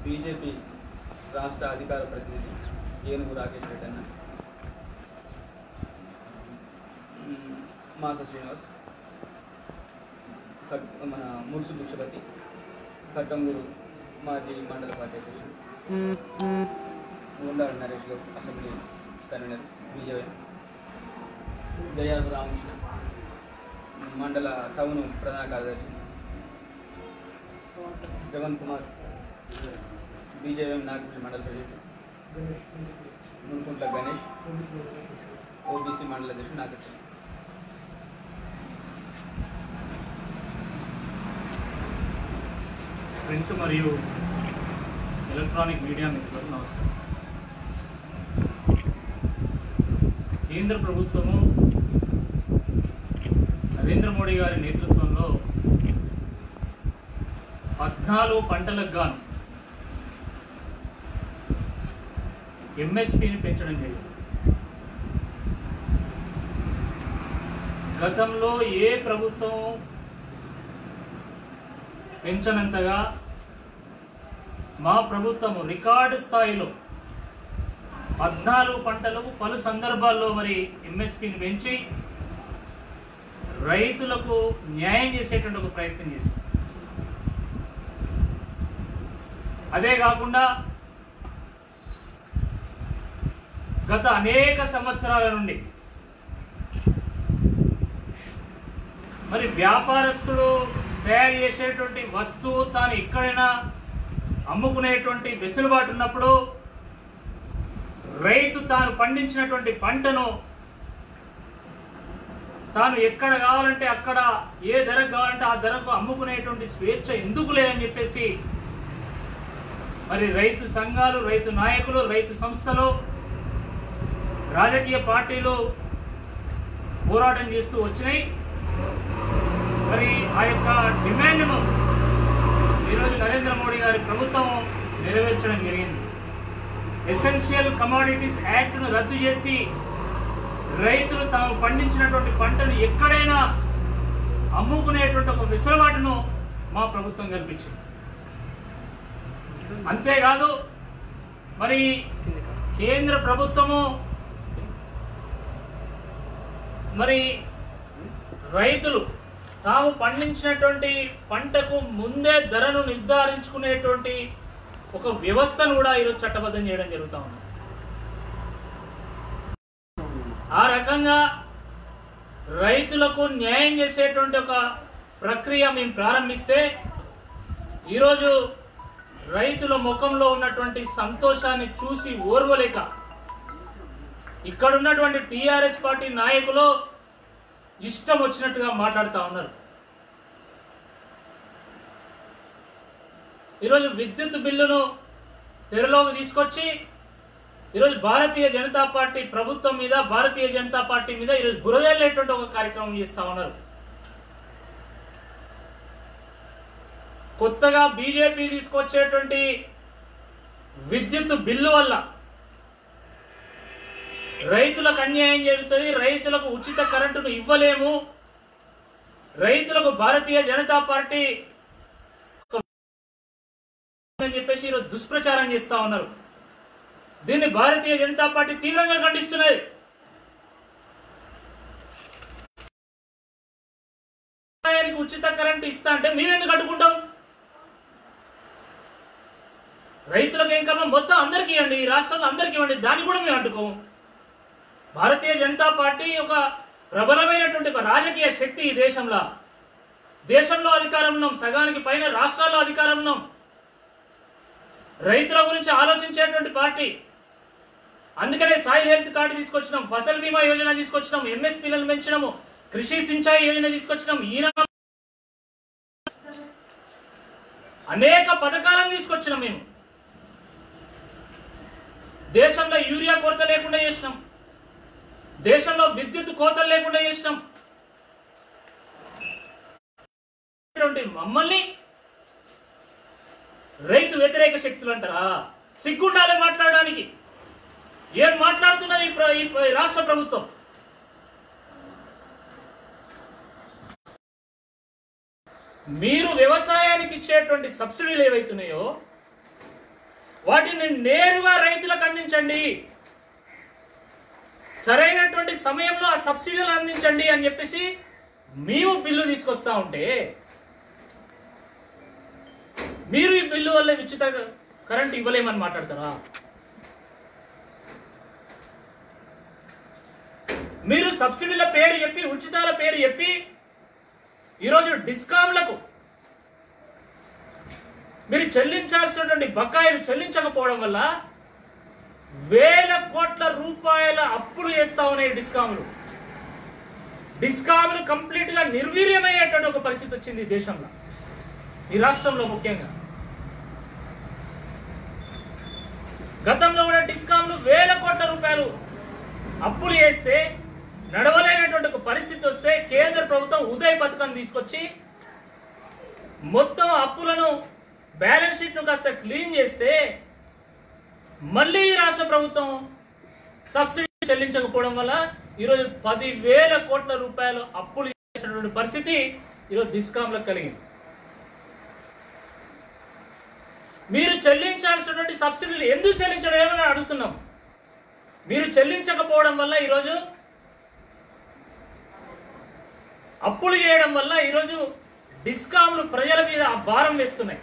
BJP రాష్ట్ర అధికార ప్రతినిధి ఏనుగు రాకేష్ రెడ్డి అన్న మ్మ్, మాస శ్రీనివాస్ కట్ మన ముర్సు భిక్షపతి కట్టంగూరు మాజీ మండల పార్టీ అధ్యక్షుడు ఉండాలి Naresh Goud assembly convener BJP జయాలు రామకృష్ణ మండల టౌన్ ప్రధాన కార్యదర్శి శ్రవణ్ కుమార్ బీజేఎం నాగపూర్ మండల ప్రెసిడెంట్ మునుకుంట్ల గణేష్ ఓబీసీ మండల అధ్యక్షుడు నాగపూర్ ప్రింట్ మరియు ఎలక్ట్రానిక్ మీడియా మిత్రులకు నమస్కారం కేంద్ర ప్రభుత్వము నరేంద్ర మోడీ గారి నేతృత్వంలో పద్నాలుగు పంటలకు గాను ఎంఎస్పిని పెంచడం జరిగింది గతంలో ఏ ప్రభుత్వం పెంచనంతగా మా ప్రభుత్వము రికార్డు స్థాయిలో పద్నాలుగు పంటలకు పలు సందర్భాల్లో మరి ఎంఎస్పిని పెంచి రైతులకు న్యాయం చేసేటువంటి ఒక ప్రయత్నం చేసింది అదే కాకుండా గత అనేక సంవత్సరాల నుండి మరి వ్యాపారస్తుడు తయారు చేసేటువంటి వస్తువు తాను ఎక్కడైనా అమ్ముకునేటువంటి వెసులుబాటు ఉన్నప్పుడు రైతు తాను పండించినటువంటి పంటను తాను ఎక్కడ కావాలంటే అక్కడ ఏ ధరకు కావాలంటే ఆ ధరకు అమ్ముకునేటువంటి స్వేచ్ఛ ఎందుకు లేదని చెప్పేసి మరి రైతు సంఘాలు రైతు నాయకులు రైతు సంస్థలు రాజకీయ పార్టీలు పోరాటం చేస్తూ వచ్చినాయి మరి ఆ యొక్క డిమాండ్ను ఈరోజు నరేంద్ర మోడీ గారి ప్రభుత్వం నెరవేర్చడం జరిగింది ఎసెన్షియల్ కమాడిటీస్ యాక్ట్ను రద్దు చేసి రైతులు తాము పండించినటువంటి పంటను ఎక్కడైనా అమ్ముకునేటువంటి ఒక వెసులుబాటును మా ప్రభుత్వం కల్పించింది అంతేకాదు మరి కేంద్ర ప్రభుత్వము మరి రైతులు తాము పండించినటువంటి పంటకు ముందే ధరను నిర్ధారించుకునేటువంటి ఒక వ్యవస్థను కూడా ఈరోజు చట్టబద్ధం చేయడం జరుగుతూ ఉంది ఆ రకంగా రైతులకు న్యాయం చేసేటువంటి ఒక ప్రక్రియ మేము ప్రారంభిస్తే ఈరోజు రైతుల ముఖంలో ఉన్నటువంటి సంతోషాన్ని చూసి ఓర్వలేక ఇక్కడ ఉన్నటువంటి టీఆర్ఎస్ పార్టీ నాయకులు ఇష్టం వచ్చినట్టుగా మాట్లాడుతూ ఉన్నారు ఈరోజు విద్యుత్ బిల్లును తెరలోకి తీసుకొచ్చి ఈరోజు భారతీయ జనతా పార్టీ ప్రభుత్వం మీద భారతీయ జనతా పార్టీ మీద ఈరోజు బురదల్లేటువంటి ఒక కార్యక్రమం చేస్తా ఉన్నారు కొత్తగా బీజేపీ తీసుకొచ్చేటువంటి విద్యుత్ బిల్లు వల్ల రైతులకు అన్యాయం జరుగుతుంది రైతులకు ఉచిత కరెంటును ఇవ్వలేము రైతులకు భారతీయ జనతా పార్టీ ఒక అని చెప్పేసి ఈరోజు దుష్ప్రచారం చేస్తా ఉన్నారు దీన్ని భారతీయ జనతా పార్టీ తీవ్రంగా ఖండిస్తున్నది వ్యవసాయానికి ఉచిత కరెంటు ఇస్తా అంటే మేమెందుకు అడ్డుకుంటాం రైతులకు ఏం కర్మ మొత్తం అందరికీ ఇవ్వండి ఈ రాష్ట్రంలో అందరికీ ఇవ్వండి దాన్ని కూడా మేము అడ్డుకోము భారతీయ జనతా పార్టీ ఒక ప్రబలమైనటువంటి ఒక రాజకీయ శక్తి ఈ దేశంలో దేశంలో అధికారం ఉన్నాం సగానికి పైన రాష్ట్రాల్లో అధికారం ఉన్నాం రైతుల గురించి ఆలోచించేటువంటి పార్టీ అందుకనే సాయిల్ హెల్త్ కార్డు తీసుకొచ్చినాం ఫసల్ బీమా యోజన తీసుకొచ్చినాం ఎంఎస్పీలను పెంచినాము కృషి సించాయి యోజన తీసుకొచ్చినాం ఈయన అనేక పథకాలను తీసుకొచ్చినాం మేము దేశంలో యూరియా కొరత లేకుండా చేసినాం దేశంలో విద్యుత్ కోతలు లేకుండా చేసినాం ఇటువంటి మమ్మల్ని రైతు వ్యతిరేక శక్తులు అంటారా సిగ్గుండాలే మాట్లాడడానికి ఏం మాట్లాడుతున్నది ఈ ప్ర- ఈ ప్ర- ఈ రాష్ట్ర ప్రభుత్వం మీరు వ్యవసాయానికి ఇచ్చేటువంటి సబ్సిడీలు ఏవైతున్నాయో వాటిని నేరుగా రైతులకు అందించండి సరైనటువంటి సమయంలో ఆ సబ్సిడీలు అందించండి అని చెప్పేసి మేము బిల్లు తీసుకొస్తా ఉంటే మీరు ఈ బిల్లు వల్ల ఉచిత కరెంట్ ఇవ్వలేమని మాట్లాడతారా మీరు సబ్సిడీల పేరు చెప్పి ఉచితాల పేరు చెప్పి ఈరోజు డిస్కామ్లకు మీరు చెల్లించాల్సినటువంటి బకాయిలు చెల్లించకపోవడం వల్ల వేల కోట్ల రూపాయల అప్పులు చేస్తా ఉన్నాయి డిస్కాములు డిస్కాములు కంప్లీట్ గా నిర్వీర్యమయ్యేటువంటి ఒక పరిస్థితి వచ్చింది ఈ దేశంలో ఈ రాష్ట్రంలో ముఖ్యంగా గతంలో కూడా డిస్కామ్లు వేల కోట్ల రూపాయలు అప్పులు చేస్తే నడవలేనటువంటి ఒక పరిస్థితి వస్తే కేంద్ర ప్రభుత్వం ఉదయ్ పథకం తీసుకొచ్చి మొత్తం అప్పులను బ్యాలెన్స్ షీట్ ను కాస్త క్లీన్ చేస్తే మళ్ళీ ఈ రాష్ట్ర ప్రభుత్వం సబ్సిడీ చెల్లించకపోవడం వల్ల ఈరోజు పదివేల కోట్ల రూపాయలు అప్పులు చేసినటువంటి పరిస్థితి ఈరోజు డిస్కాంలకు కలిగింది మీరు చెల్లించాల్సినటువంటి సబ్సిడీలు ఎందుకు చెల్లించలేమని అడుగుతున్నాం మీరు చెల్లించకపోవడం వల్ల ఈరోజు అప్పులు చేయడం వల్ల ఈరోజు డిస్కాంలు ప్రజల మీద ఆ భారం వేస్తున్నాయి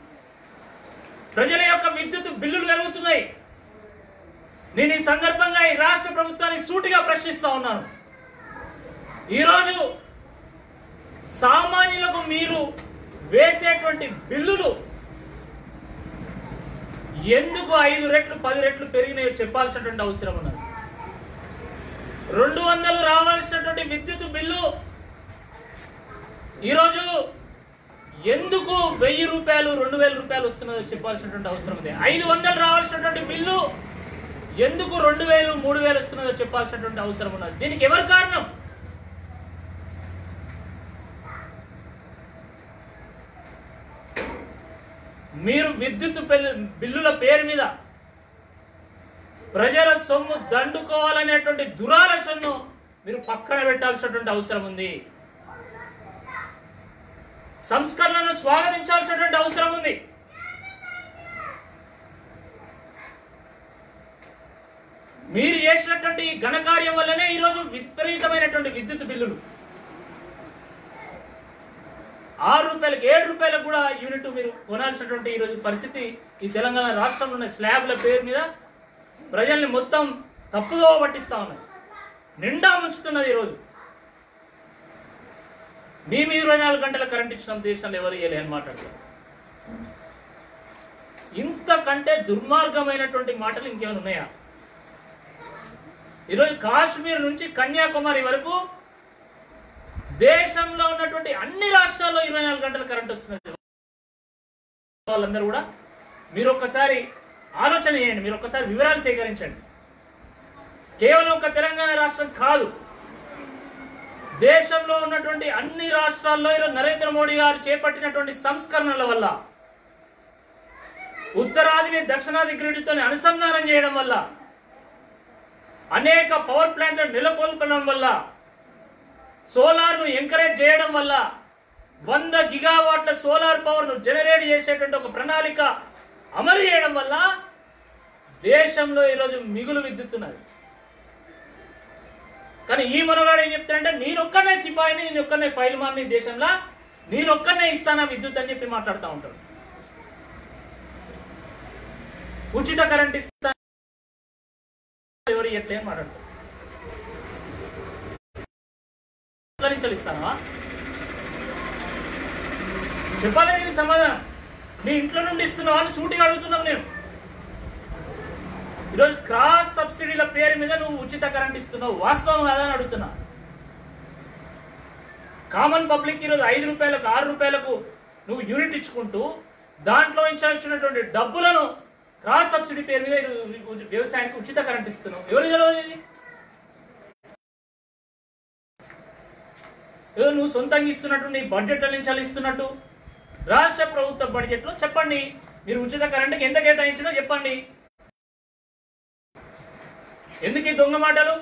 ప్రజల యొక్క విద్యుత్ బిల్లులు పెరుగుతున్నాయి నేను ఈ సందర్భంగా ఈ రాష్ట్ర ప్రభుత్వాన్ని సూటిగా ప్రశ్నిస్తా ఉన్నాను ఈరోజు సామాన్యులకు మీరు వేసేటువంటి బిల్లులు ఎందుకు ఐదు రెట్లు పది రెట్లు పెరిగినాయో చెప్పాల్సినటువంటి అవసరం ఉన్నది రెండు వందలు రావాల్సినటువంటి విద్యుత్ బిల్లు ఈరోజు ఎందుకు వెయ్యి రూపాయలు రెండు వేల రూపాయలు వస్తున్నదో చెప్పాల్సినటువంటి అవసరం ఉంది ఐదు వందలు రావాల్సినటువంటి బిల్లు ఎందుకు రెండు వేలు మూడు వేలు వస్తున్నదో చెప్పాల్సినటువంటి అవసరం ఉన్నది దీనికి ఎవరు కారణం మీరు విద్యుత్ బిల్లు- బిల్లుల పేరు మీద ప్రజల సొమ్ము దండుకోవాలనేటువంటి దురాలోచనను మీరు పక్కన పెట్టాల్సినటువంటి అవసరం ఉంది సంస్కరణను స్వాగతించాల్సినటువంటి అవసరం ఉంది మీరు చేసినటువంటి ఈ ఘనకార్యం వల్లనే ఈరోజు విపరీతమైనటువంటి విద్యుత్ బిల్లులు ఆరు రూపాయలకు ఏడు రూపాయలకు కూడా యూనిట్ మీరు కొనాల్సినటువంటి ఈరోజు పరిస్థితి ఈ తెలంగాణ రాష్ట్రంలో ఉన్న స్లాబ్ల పేరు మీద ప్రజల్ని మొత్తం తప్పుదో పట్టిస్తా ఉన్నది నిండా ముంచుతున్నది ఈరోజు మేము ఇరవై నాలుగు గంటల కరెంట్ ఇచ్చిన దేశంలో ఎవరు ఇవ్వలే అని మాట్లాడతారు ఇంతకంటే దుర్మార్గమైనటువంటి మాటలు ఇంకేమైనా ఉన్నాయా ఈరోజు కాశ్మీర్ నుంచి కన్యాకుమారి వరకు దేశంలో ఉన్నటువంటి అన్ని రాష్ట్రాల్లో ఇరవై నాలుగు గంటల కరెంట్ వస్తున్నది వాళ్ళందరూ కూడా మీరు ఒక్కసారి ఆలోచన చేయండి మీరు ఒక్కసారి వివరాలు సేకరించండి కేవలం ఒక తెలంగాణ రాష్ట్రం కాదు దేశంలో ఉన్నటువంటి అన్ని రాష్ట్రాల్లో ఈరోజు నరేంద్ర మోడీ గారు చేపట్టినటువంటి సంస్కరణల వల్ల ఉత్తరాదిని దక్షిణాది గ్రిడ్తో అనుసంధానం చేయడం వల్ల అనేక పవర్ ప్లాంట్లను నెలకొల్పడం వల్ల సోలార్ను ఎంకరేజ్ చేయడం వల్ల వంద గిగావాట్ల సోలార్ పవర్ను జనరేట్ చేసేటువంటి ఒక ప్రణాళిక అమలు చేయడం వల్ల దేశంలో ఈరోజు మిగులు విద్యుత్తున్నది కానీ ఈ మనగాడు ఏం చెప్తాడంటే నేనొక్కనే సిపాయిని నేను ఒక్కనే ఫైల్ మాన్ని దేశంలో నేనొక్కనే ఇస్తానా విద్యుత్ అని చెప్పి మాట్లాడుతూ ఉంటాడు ఉచిత కరెంట్ ఇస్తా ఎవరు ఎట్లే మాట్లాడతారు ఎట్లా నుంచి ఇస్తానవా చెప్పాలి దీనికి సమాధానం నీ ఇంట్లో నుండి ఇస్తున్నావా అని సూటిగా అడుగుతున్నావు నేను ఈరోజు క్రాస్ సబ్సిడీల పేరు మీద నువ్వు ఉచిత కరెంట్ ఇస్తున్నావు వాస్తవం కాదా అని అడుగుతున్నా కామన్ పబ్లిక్ ఈరోజు ఐదు రూపాయలకు ఆరు రూపాయలకు నువ్వు యూనిట్ ఇచ్చుకుంటూ దాంట్లో నుంచి వచ్చినటువంటి డబ్బులను క్రాస్ సబ్సిడీ పేరు మీద ఈరోజు వ్యవసాయానికి ఉచిత కరెంట్ ఇస్తున్నావు ఎవరు తెలియదు ఇది ఏదో నువ్వు సొంతంగా ఇస్తున్నట్టు నీ బడ్జెట్ నుంచి ఇస్తున్నట్టు రాష్ట్ర ప్రభుత్వ బడ్జెట్లో చెప్పండి మీరు ఉచిత కరెంట్కి ఎంత కేటాయించినో చెప్పండి ఎందుకు ఈ దొంగ మాటలు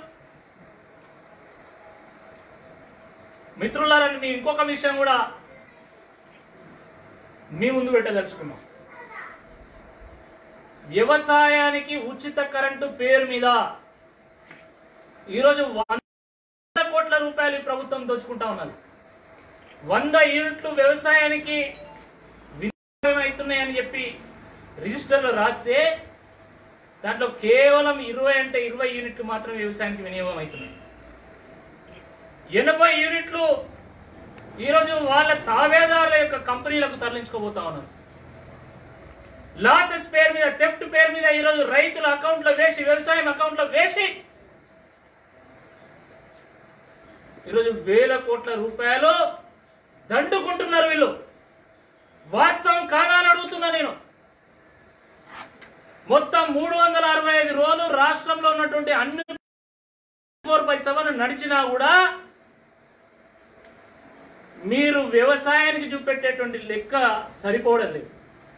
మిత్రులారా మీ ఇంకొక విషయం కూడా మీ ముందు పెట్టదలుచుకున్నాం వ్యవసాయానికి ఉచిత కరెంటు పేరు మీద ఈరోజు వంద కోట్ల రూపాయలు ఈ ప్రభుత్వం దోచుకుంటా ఉన్నది వంద యూనిట్లు వ్యవసాయానికి వినియోగం అవుతున్నాయని చెప్పి రిజిస్టర్లో రాస్తే దాంట్లో కేవలం ఇరవై అంటే ఇరవై యూనిట్లు మాత్రం వ్యవసాయానికి వినియోగం అవుతున్నాయి ఎనభై యూనిట్లు ఈరోజు వాళ్ళ తావేదారుల యొక్క కంపెనీలకు తరలించుకోబోతా ఉన్నారు లాసెస్ పేరు మీద థెఫ్ట్ పేరు మీద ఈరోజు రైతుల అకౌంట్లో వేసి వ్యవసాయం అకౌంట్లో వేసి ఈరోజు వేల కోట్ల రూపాయలు దండుకుంటున్నారు వీళ్ళు వాస్తవం కాదా అని అడుగుతున్నా నేను మొత్తం మూడు వందల అరవై ఐదు రోజులు రాష్ట్రంలో ఉన్నటువంటి అన్ని ఫోర్ బై సెవెన్ నడిచినా కూడా మీరు వ్యవసాయానికి చూపెట్టేటువంటి లెక్క సరిపోవడం లేదు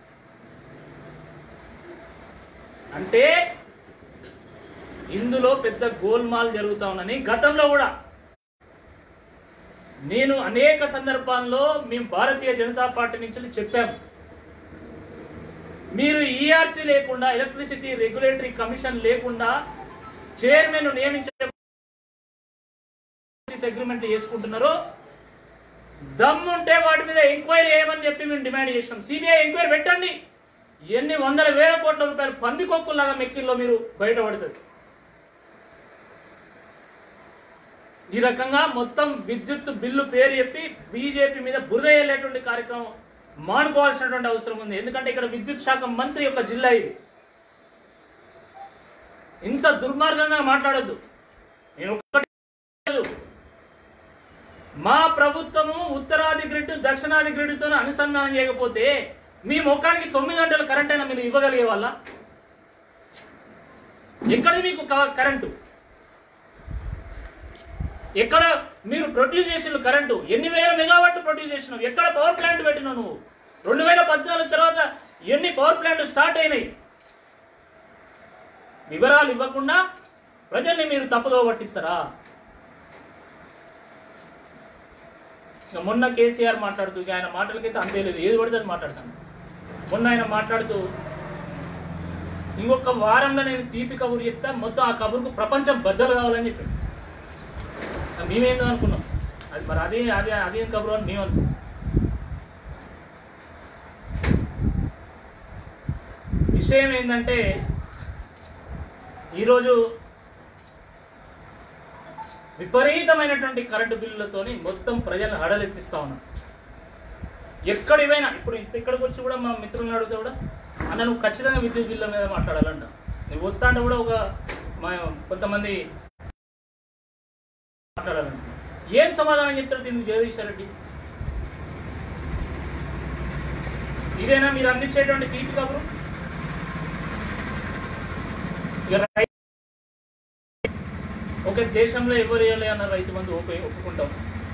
అంటే ఇందులో పెద్ద గోల్మాల్ జరుగుతా ఉందని గతంలో కూడా నేను అనేక సందర్భాల్లో మేము భారతీయ జనతా పార్టీ నుంచి చెప్పాము మీరు ఈఆర్సీ లేకుండా ఎలక్ట్రిసిటీ రెగ్యులేటరీ కమిషన్ లేకుండా చైర్మన్ నియమించే అగ్రిమెంట్ చేసుకుంటున్నారు దమ్ముంటే వాటి మీద ఎంక్వైరీ చేయమని చెప్పి మేము డిమాండ్ చేసినాం సిబిఐ ఎంక్వైరీ పెట్టండి ఎన్ని వందల వేల కోట్ల రూపాయలు పందికొక్కులాగా మెక్కిల్లో మీరు బయటపడుతుంది ఈ రకంగా మొత్తం విద్యుత్ బిల్లు పేరు చెప్పి బీజేపీ మీద బురద వెళ్ళేటువంటి కార్యక్రమం మానుకోవాల్సినటువంటి అవసరం ఉంది ఎందుకంటే ఇక్కడ విద్యుత్ శాఖ మంత్రి యొక్క జిల్లా ఇది ఇంత దుర్మార్గంగా మాట్లాడొద్దు నేను ఒక్కటి మా ప్రభుత్వము ఉత్తరాది గ్రిడ్ దక్షిణాది గ్రిడ్తో అనుసంధానం చేయకపోతే మీ ముఖానికి తొమ్మిది గంటల కరెంట్ అయినా మీరు ఇవ్వగలిగే వాళ్ళ ఎక్కడ మీకు క- కరెంటు ఎక్కడ మీరు ప్రొడ్యూస్ చేసిన కరెంటు ఎన్ని వేల మెగావాట్ ప్రొడ్యూస్ చేసినావు ఎక్కడ పవర్ ప్లాంట్ పెట్టినావు నువ్వు రెండు వేల పద్నాలుగు తర్వాత ఎన్ని పవర్ ప్లాంట్లు స్టార్ట్ అయినాయి వివరాలు ఇవ్వకుండా ప్రజల్ని మీరు తప్పుదో పట్టిస్తారా ఇక మొన్న కేసీఆర్ మాట్లాడుతూ ఇక ఆయన మాటలకైతే అంతే లేదు ఏది పడితే అది మాట్లాడతాను మొన్న ఆయన మాట్లాడుతూ ఇంకొక వారంలో నేను తీపి కబురు చెప్తా మొత్తం ఆ కబురుకు ప్రపంచం బద్దలు కావాలని చెప్పాడు అది మేమేందో అనుకున్నాం అది మరి అదే అదే అదేం కబురు అని మేము అనుకున్నాం విషయం ఏంటంటే ఈరోజు విపరీతమైనటువంటి కరెంటు బిల్లులతోని మొత్తం ప్రజలను హడలెత్తిస్తా ఉన్నాం ఎక్కడివైనా ఇప్పుడు ఇంత ఇక్కడికి వచ్చి కూడా మా మిత్రులను అడిగితే కూడా అన్న నువ్వు ఖచ్చితంగా విద్యుత్ బిల్లు మీద మాట్లాడాలంట నువ్వు వస్తా అంటే కూడా ఒక మా కొంతమంది మాట్లాడాలంట ఏం సమాధానం చెప్తారు దీనికి జగదీశ్వర్ రెడ్డి ఇదేనా మీరు అందించేటువంటి తీపి కబురు ఇక రై- ఓకే దేశంలో ఎవరు వేయలే అన్న రైతు మంది ఓకే ఒప్పుకుంటాం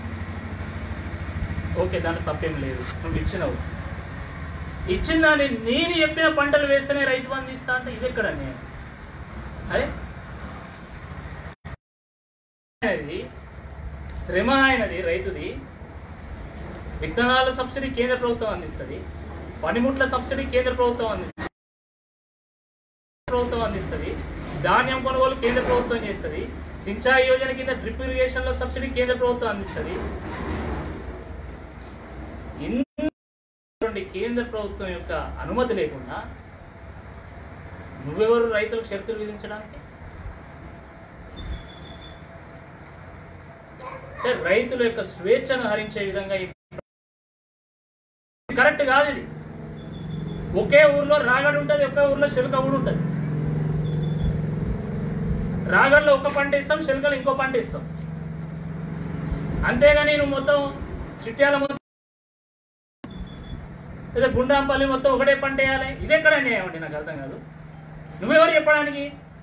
ఓకే దాంట్లో తప్పేం లేదు నువ్వు ఇచ్చినావు ఇచ్చిన దాన్ని నేను చెప్పిన పంటలు వేస్తేనే రైతు బంధు ఇస్తా అంటే ఇది ఎక్కడ నేను అరే ఆయనది శ్రమ అయినది రైతుది విత్తనాల సబ్సిడీ కేంద్ర ప్రభుత్వం అందిస్తుంది పనిముట్ల సబ్సిడీ కేంద్ర ప్రభుత్వం అందిస్తుంది ప్రభుత్వం అందిస్తుంది ధాన్యం కొనుగోలు కేంద్ర ప్రభుత్వం చేస్తుంది సించాయి యోజన కింద డ్రిప్ ఇరిగేషన్ లో సబ్సిడీ కేంద్ర ప్రభుత్వం అందిస్తుంది ఇన్ని కేంద్ర ప్రభుత్వం యొక్క అనుమతి లేకుండా నువ్వెవరు రైతులకు షరతులు విధించడానికి అంటే రైతుల యొక్క స్వేచ్ఛను హరించే విధంగా ఈ కరెక్ట్ కాదు ఇది ఒకే ఊర్లో రాగడి ఉంటుంది ఒకే ఊర్లో శిల్క కూడా ఉంటుంది రాగడిలో ఒక పంట ఇస్తాం శిల్కలు ఇంకో పంట ఇస్తాం అంతేగాని నువ్వు మొత్తం చిట్యాల మొత్తం లేదా గుండ్రాంపల్లి మొత్తం ఒకటే పంట వేయాలి ఇది ఎక్కడ అన్యాయం నాకు అర్థం కాదు నువ్వెవరు చెప్పడానికి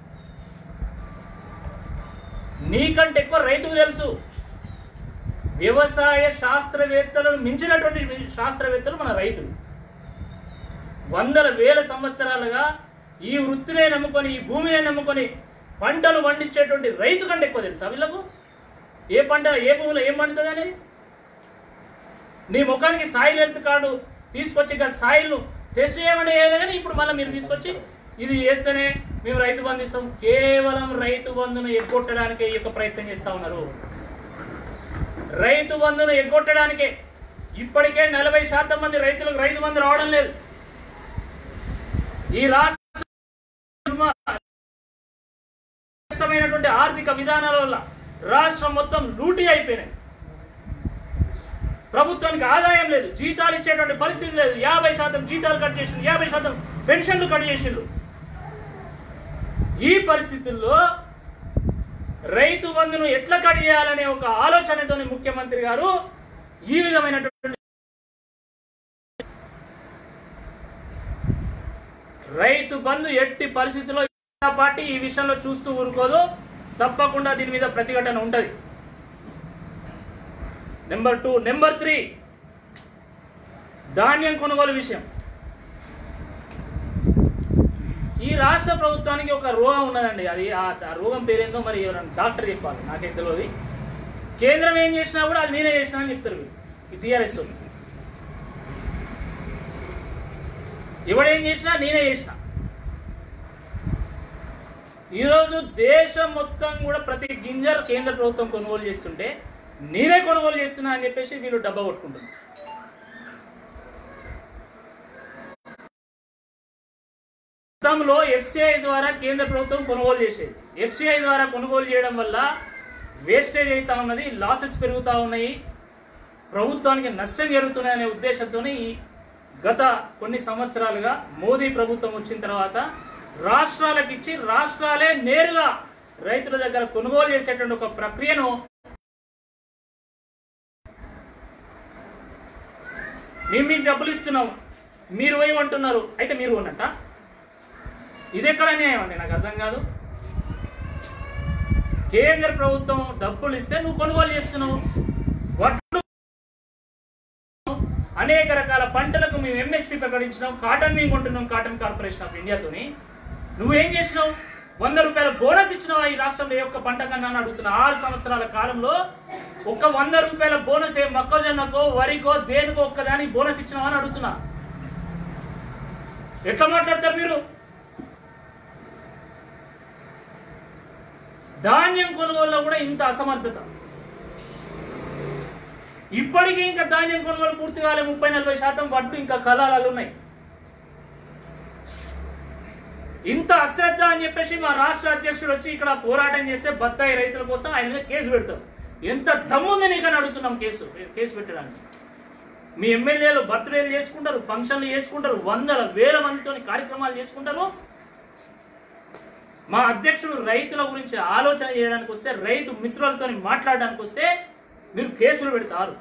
నీకంటే ఎక్కువ రైతుకు తెలుసు వ్యవసాయ శాస్త్రవేత్తలను మించినటువంటి శాస్త్రవేత్తలు మన రైతులు వందల వేల సంవత్సరాలుగా ఈ వృత్తినే నమ్ముకొని ఈ భూమినే నమ్ముకొని పంటలు పండించేటువంటి రైతు కంటే ఎక్కువ తెలుసా వీళ్ళకు ఏ పంట ఏ భూమిలో ఏం పండుతుంది అనేది నీ ముఖానికి సాయిల్ హెల్త్ కార్డు తీసుకొచ్చి ఇంకా సాయిల్ను టెస్ట్ చేయమని వేయలే కానీ ఇప్పుడు మళ్ళీ మీరు తీసుకొచ్చి ఇది చేస్తేనే మేము రైతు బంధు ఇస్తాం కేవలం రైతు బంధును ఎగ్గొట్టడానికే ఈ యొక్క ప్రయత్నం చేస్తా ఉన్నారు రైతు బంధును ఎగ్గొట్టడానికే ఇప్పటికే నలభై శాతం మంది రైతులకు రైతు బంధు రావడం లేదు ఈ రాష్ట్ర మైనటువంటి ఆర్థిక విధానాల వల్ల రాష్ట్రం మొత్తం లూటీ అయిపోయినాయి ప్రభుత్వానికి ఆదాయం లేదు జీతాలు ఇచ్చేటువంటి పరిస్థితి లేదు యాభై శాతం జీతాలు కట్ చేసిండు యాభై శాతం పెన్షన్లు కట్ చేసిండు ఈ పరిస్థితుల్లో రైతు బంధును ఎట్లా కట్ చేయాలనే ఒక ఆలోచనతోని ముఖ్యమంత్రి గారు ఈ విధమైనటువంటి రైతు బంధు ఎట్టి పరిస్థితుల్లో ఈ పార్టీ ఈ విషయంలో చూస్తూ ఊరుకోదు తప్పకుండా దీని మీద ప్రతిఘటన ఉంటది నెంబర్ టూ నెంబర్ త్రీ ధాన్యం కొనుగోలు విషయం ఈ రాష్ట్ర ప్రభుత్వానికి ఒక రోగం ఉన్నదండి అది ఆ ఆ రోగం పేరేందో మరి ఎవరైనా డాక్టర్ చెప్పాలి నాకేం తెలియదు కేంద్రం ఏం చేసినా కూడా అది నేనే చేసినా అని చెప్తారు వీళ్ళు. ఈ టీఆర్ఎస్ వాళ్ళు. ఎవడేం చేసినా నేనే చేసిన ఈరోజు దేశం మొత్తం కూడా ప్రతి గింజ కేంద్ర ప్రభుత్వం కొనుగోలు చేస్తుంటే నేనే కొనుగోలు చేస్తున్నా అని చెప్పేసి వీళ్ళు డబ్బా కొట్టుకుంటున్నారు గతంలో ఎఫ్సిఐ ద్వారా కేంద్ర ప్రభుత్వం కొనుగోలు చేసేది ఎఫ్సిఐ ద్వారా కొనుగోలు చేయడం వల్ల వేస్టేజ్ అవుతా ఉన్నది లాసెస్ పెరుగుతూ ఉన్నాయి ప్రభుత్వానికి నష్టం జరుగుతున్నాయి అనే ఉద్దేశంతోనే ఈ గత కొన్ని సంవత్సరాలుగా మోదీ ప్రభుత్వం వచ్చిన తర్వాత రాష్ట్రాలకు ఇచ్చి రాష్ట్రాలే నేరుగా రైతుల దగ్గర కొనుగోలు చేసేటువంటి ఒక ప్రక్రియను మేము మీకు డబ్బులు ఇస్తున్నాం మీరు పోయి అంటున్నారు అయితే మీరు ఉన్నట్ట ఇది ఎక్కడ న్యాయం అండి నాకు అర్థం కాదు కేంద్ర ప్రభుత్వం డబ్బులు ఇస్తే నువ్వు కొనుగోలు చేస్తున్నావు వడ్లు అనేక రకాల పంటలకు మేము ఎంఎస్పి ప్రకటించినాం కాటన్ మేము కొంటున్నాం కాటన్ కార్పొరేషన్ ఆఫ్ ఇండియాతోని నువ్వేం చేసినావు వంద రూపాయల బోనస్ ఇచ్చినావా ఈ రాష్ట్రంలో ఏ ఒక్క పంట కన్నా అని అడుగుతున్నా ఆరు సంవత్సరాల కాలంలో ఒక వంద రూపాయల బోనస్ ఏ మొక్కజొన్నకో వరికో దేనికో ఒక్కదానికి బోనస్ ఇచ్చినావా అని అడుగుతున్నా ఎట్లా మాట్లాడతారు మీరు ధాన్యం కొనుగోలులో కూడా ఇంత అసమర్థత ఇప్పటికీ ఇంకా ధాన్యం కొనుగోలు పూర్తి కాలే ముప్పై నలభై శాతం వడ్లు ఇంకా కళాలు ఉన్నాయి ఇంత అశ్రద్ధ అని చెప్పేసి మా రాష్ట్ర అధ్యక్షుడు వచ్చి ఇక్కడ పోరాటం చేస్తే బత్తాయి రైతుల కోసం ఆయన మీద కేసు పెడతాం ఎంత దమ్ముంది నీకని అడుగుతున్నాం కేసు కేసు పెట్టడానికి మీ ఎమ్మెల్యేలు బర్త్డేలు చేసుకుంటారు ఫంక్షన్లు చేసుకుంటారు వందల వేల మందితో కార్యక్రమాలు చేసుకుంటారు మా అధ్యక్షుడు రైతుల గురించి ఆలోచన చేయడానికి వస్తే రైతు మిత్రులతో మాట్లాడడానికి వస్తే మీరు కేసులు పెడతారు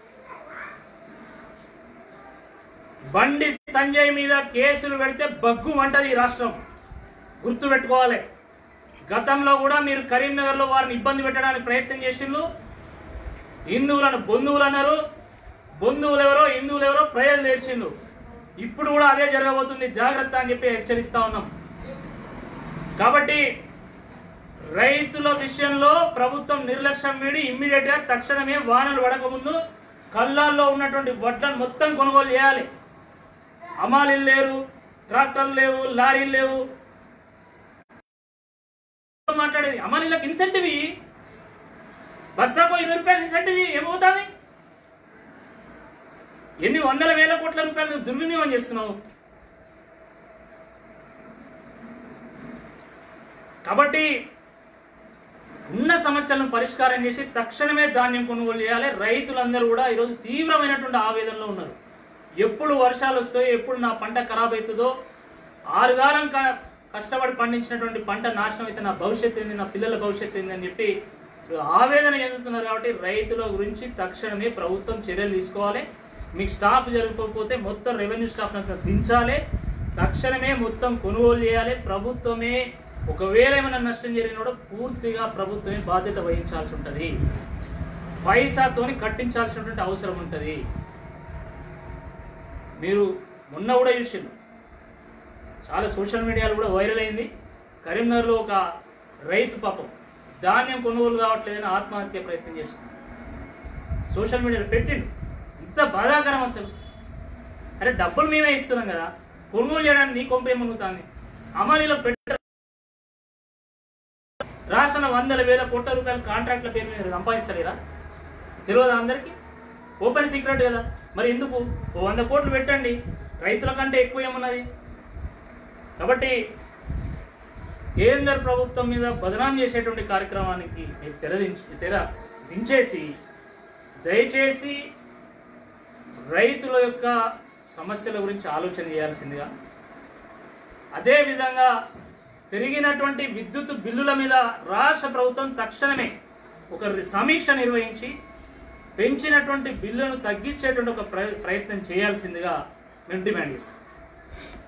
బండి సంజయ్ మీద కేసులు పెడితే బగ్గు అంటది ఈ రాష్ట్రం గుర్తు పెట్టుకోవాలి గతంలో కూడా మీరు కరీంనగర్లో వారిని ఇబ్బంది పెట్టడానికి ప్రయత్నం చేసిండ్రు హిందువులను బంధువులు అన్నారు బంధువులు ఎవరో హిందువులు ఎవరో ప్రజలు తెచ్చిండ్రు ఇప్పుడు కూడా అదే జరగబోతుంది జాగ్రత్త అని చెప్పి హెచ్చరిస్తా ఉన్నాం కాబట్టి రైతుల విషయంలో ప్రభుత్వం నిర్లక్ష్యం వీడి ఇమ్మీడియట్ గా తక్షణమే వానలు పడకముందు కళ్ళాల్లో ఉన్నటువంటి వడ్లను మొత్తం కొనుగోలు చేయాలి అమాలీలు లేరు ట్రాక్టర్లు లేవు లారీలు లేవు మాట్లాడేది అమాలీలకు ఇన్సెంటివ్ ఇయ్యి. బస్తాకు ఇరవై రూపాయలు ఇన్సెంటివ్ ఇయ్యి. ఏమవుతుంది ఎన్ని వందల వేల కోట్ల రూపాయలు నువ్వు దుర్వినియోగం చేస్తున్నావు కాబట్టి ఉన్న సమస్యలను పరిష్కారం చేసి తక్షణమే ధాన్యం కొనుగోలు చేయాలి రైతులందరూ కూడా ఈరోజు తీవ్రమైనటువంటి ఆవేదనలో ఉన్నారు ఎప్పుడు వర్షాలు వస్తాయో ఎప్పుడు నా పంట ఖరాబ్ అవుతుందో ఆరుగాలం క- కష్టపడి పండించినటువంటి పంట నాశనం అయితే నా భవిష్యత్తు ఏంది నా పిల్లల భవిష్యత్తు ఏంది అని చెప్పి ఆవేదన చెందుతున్నారు కాబట్టి రైతుల గురించి తక్షణమే ప్రభుత్వం చర్యలు తీసుకోవాలి మీకు స్టాఫ్ జరగకపోతే మొత్తం రెవెన్యూ స్టాఫ్ అంతా దించాలి తక్షణమే మొత్తం కొనుగోలు చేయాలి ప్రభుత్వమే ఒకవేళ ఏమైనా నష్టం జరిగినా కూడా పూర్తిగా ప్రభుత్వమే బాధ్యత వహించాల్సి ఉంటుంది పైసాతోని కట్టించాల్సినటువంటి అవసరం ఉంటుంది మీరు మొన్న కూడా చూసిండు చాలా సోషల్ మీడియాలో కూడా వైరల్ అయింది కరీంనగర్లో ఒక రైతు పాపం ధాన్యం కొనుగోలు కావట్లేదని ఆత్మహత్య ప్రయత్నం చేసుకున్నాడు సోషల్ మీడియాలో పెట్టిండు ఇంత బాధాకరం అసలు అరే డబ్బులు మేమే ఇస్తున్నాం కదా కొనుగోలు చేయడానికి నీ కొంప ఏమనుగుతుంది అమలులో పెట్ట రాష్ట్రంలో వందల వేల కోట్ల రూపాయల కాంట్రాక్ట్ల పేరు మీద సంపాదిస్తలేరా తెలియదా అందరికీ ఓపెన్ సీక్రెట్ కదా మరి ఎందుకు ఓ వంద కోట్లు పెట్టండి రైతుల కంటే ఎక్కువ ఏమున్నది కాబట్టి కేంద్ర ప్రభుత్వం మీద బదనాం చేసేటువంటి కార్యక్రమానికి మీరు తెరదించి తెర దించేసి దయచేసి రైతుల యొక్క సమస్యల గురించి ఆలోచన చేయాల్సిందిగా అదేవిధంగా పెరిగినటువంటి విద్యుత్ బిల్లుల మీద రాష్ట్ర ప్రభుత్వం తక్షణమే ఒక సమీక్ష నిర్వహించి పెంచినటువంటి బిల్లులను తగ్గించేటువంటి ఒక ప్ర- ప్రయత్నం చేయాల్సిందిగా మేము డిమాండ్ చేస్తాం